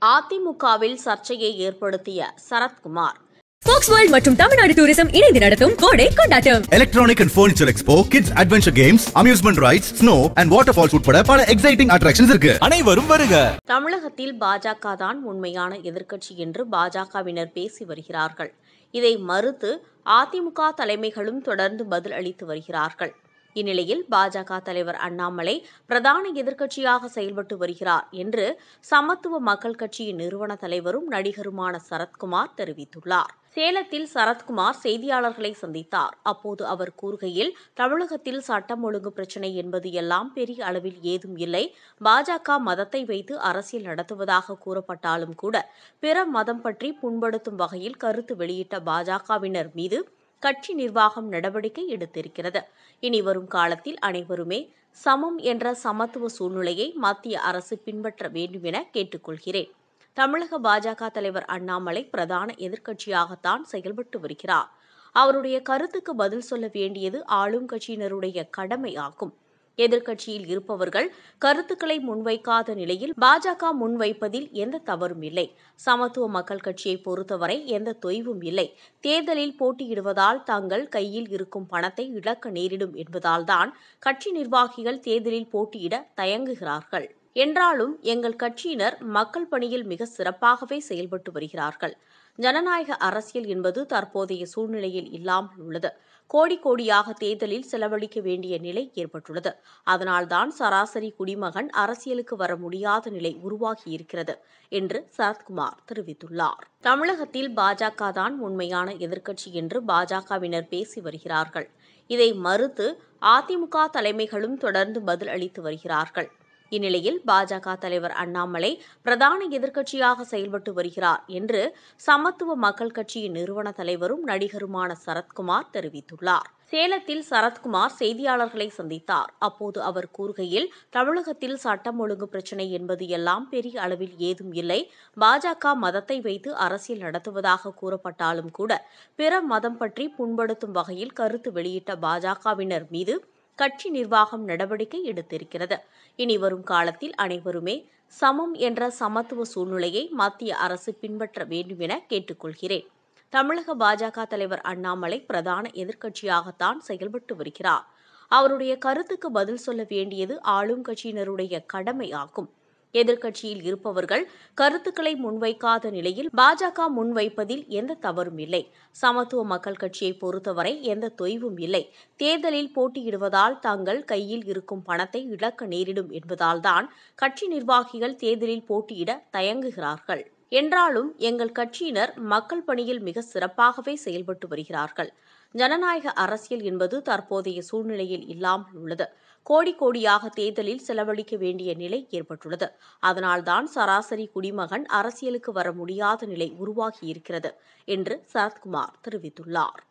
அதிமுகவில் சர்ச்சையை ஏற்படுத்திய சரத்குமார் Fox World மற்றும் தமிழ்நாடு டூரிசம் இணைந்து நடத்தும் கோடை கொண்டாட்டம் Electronic and Furniture Expo, Kids Adventure Games, Amusement Rides, Snow and Waterfalls உட்பட பல எக்ஸைட்டிங் அட்ராக்ஷன்ஸ் இருக்கு அனைவரும் வருக தமிழகத்தில் பாஜக தான் உண்மையான எதிர்க்கட்சி என்று பாஜகவினர் பேசி வருகிறார்கள் இதை மறுத்து அதிமுக தலைமைகளும் தொடர்ந்து பதில் அளித்து வருகிறார்கள் இந்நிலையில் பாஜக தலைவர் அண்ணாமலை பிரதான எதிர்க்கட்சியாக செயல்பட்டு வருகிறார் என்று சமத்துவ மக்கள் கட்சியின் நிறுவன தலைவரும் நடிகருமான சரத்குமார் தெரிவித்துள்ளார் சேலத்தில் சரத்குமார் செய்தியாளர்களை சந்தித்தார் அப்போது அவர் கூறுகையில் தமிழகத்தில் சட்டம் ஒழுங்கு பிரச்சினை என்பது எல்லாம் பெரிய அளவில் ஏதும் இல்லை பாஜக மதத்தை வைத்து அரசியல் நடத்துவதாக கூறப்பட்டாலும் கூட பிற மதம் பற்றி புண்படுத்தும் வகையில் கருத்து வெளியிட்ட பாஜகவினர் மீது கட்சி நிர்வாகம் நடவடிக்கை எடுத்திருக்கிறது இனி வரும் காலத்தில் அனைவருமே சமம் என்ற சமத்துவ சூழ்நிலையை மத்திய அரசு பின்பற்ற வேண்டும் என கேட்டுக்கொள்கிறேன் தமிழக பாஜக தலைவர் அண்ணாமலை பிரதான எதிர்க்கட்சியாகத்தான் செயல்பட்டு வருகிறார் அவருடைய கருத்துக்கு பதில் சொல்ல வேண்டியது ஆளும் கட்சியினருடைய கடமை ஆகும் எதிர்க்கட்சியில் இருப்பவர்கள் கருத்துக்களை முன்வைக்காத நிலையில் பாஜக முன்வைப்பதில் எந்த தவறும் இல்லை சமத்துவ மக்கள் கட்சியை பொறுத்தவரை எந்த தொய்வும் இல்லை தேர்தலில் போட்டியிடுவதால் தங்கள் கையில் இருக்கும் பணத்தை இழக்க நேரிடும் என்பதால்தான் கட்சி நிர்வாகிகள் தேர்தலில் போட்டியிட தயங்குகிறார்கள் என்றாலும் எங்கள் கட்சியினர் மக்கள் பணியில் மிக சிறப்பாகவே செயல்பட்டு வருகிறார்கள் ஜனநாயக அரசியல் என்பது தற்போதைய சூழ்நிலையில் இல்லாமல் உள்ளது கோடி கோடியாக தேர்தலில் செலவழிக்க வேண்டிய நிலை ஏற்பட்டுள்ளது அதனால்தான் சராசரி குடிமகன் அரசியலுக்கு வர முடியாத நிலை உருவாகியிருக்கிறது என்று சரத்குமார் தெரிவித்துள்ளார் தமிழகத்தில் பாஜக தான் உண்மையான எதிர்க்கட்சி என்று பாஜகவினர் பேசி வருகிறார்கள் இதை மறுத்து அதிமுக தலைமைகளும் தொடர்ந்து பதில் அளித்து வருகிறார்கள் இந்நிலையில் பாஜக தலைவர் அண்ணாமலை பிரதான எதிர்க்கட்சியாக செயல்பட்டு வருகிறார் என்று சமத்துவ மக்கள் கட்சியின் நிறுவன தலைவரும் நடிகருமான சரத்குமார் தெரிவித்துள்ளார் சேலத்தில் சரத்குமார் செய்தியாளர்களை சந்தித்தார் அப்போது அவர் கூறுகையில் தமிழகத்தில் சட்டம் ஒழுங்கு பிரச்சினை என்பது எல்லாம் பெரிய அளவில் ஏதும் இல்லை பாஜக மதத்தை வைத்து அரசியல் நடத்துவதாக கூறப்பட்டாலும் கூட பிற மதம் பற்றி புண்படுத்தும் வகையில் கருத்து வெளியிட்ட பாஜகவினர் மீது கட்சி நிர்வாகம் நடவடிக்கை எடுத்திருக்கிறது இனி வரும் காலத்தில் அனைவருமே சமம் என்ற சமத்துவ சூழ்நிலையை மத்திய அரசு பின்பற்ற வேண்டும் என கேட்டுக்கொள்கிறேன் தமிழக பாஜக தலைவர் அண்ணாமலை பிரதான எதிர்க்கட்சியாகத்தான் செயல்பட்டு வருகிறார் அவருடைய கருத்துக்கு பதில் சொல்ல வேண்டியது ஆளும் கட்சியினருடைய கடமை ஆகும் எதிர்க்கட்சியில் இருப்பவர்கள் கருத்துக்களை முன்வைக்காத நிலையில் பாஜக முன்வைப்பதில் எந்த தவறும் இல்லை சமத்துவ மக்கள் கட்சியை பொறுத்தவரை எந்த தொய்வும் இல்லை தேர்தலில் போட்டியிடுவதால் தங்கள் கையில் இருக்கும் பணத்தை இழக்க நேரிடும் என்பதால்தான் கட்சி நிர்வாகிகள் தேர்தலில் போட்டியிட தயங்குகிறார்கள் என்றாலும் எங்கள் கட்சியினர் மக்கள் பணியில் மிக சிறப்பாகவே செயல்பட்டு வருகிறார்கள் ஜனநாயக அரசியல் என்பது தற்போதைய சூழ்நிலையில் இல்லாமல் உள்ளது கோடி கோடியாக தேர்தலில் செலவழிக்க வேண்டிய நிலை ஏற்பட்டுள்ளது அதனால்தான் சராசரி குடிமகன் அரசியலுக்கு வர முடியாத நிலை உருவாகியிருக்கிறது என்று சரத்குமார் தெரிவித்துள்ளார்